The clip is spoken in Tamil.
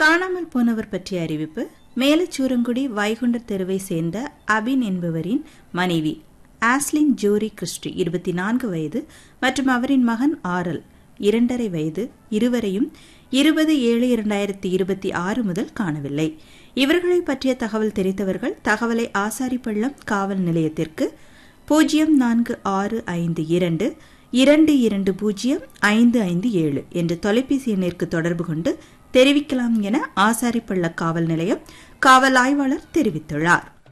காணாமல் போனவர் பற்றிய அறிவிப்பு மேலச்சூரங்குடி வைகுண்டர் தெருவை சேர்ந்த அபின் என்பவரின் மனைவி ஆஸ்லின் ஜோரி கிறிஸ்டி இருபத்தி நான்கு வயது மற்றும் அவரின் மகன் ஆரல் இரண்டரை வயது இருவரையும் இருபது ஏழு இரண்டாயிரத்தி இருபத்தி ஆறு முதல் காணவில்லை இவர்களை பற்றிய தகவல் தெரிந்தவர்கள் தகவலை ஆசாரிப்பள்ளம் காவல் நிலையத்திற்கு பூஜ்ஜியம் நான்கு ஆறு ஐந்து இரண்டு இரண்டு இரண்டு பூஜ்ஜியம் ஐந்து ஐந்து ஏழு என்ற தொலைபேசி எண்ணிற்கு தொடர்பு கொண்டு தெரிவிக்கலாம் என ஆசாரிப்பள்ள காவல் நிலையம் காவல் ஆய்வாளர் தெரிவித்துள்ளார்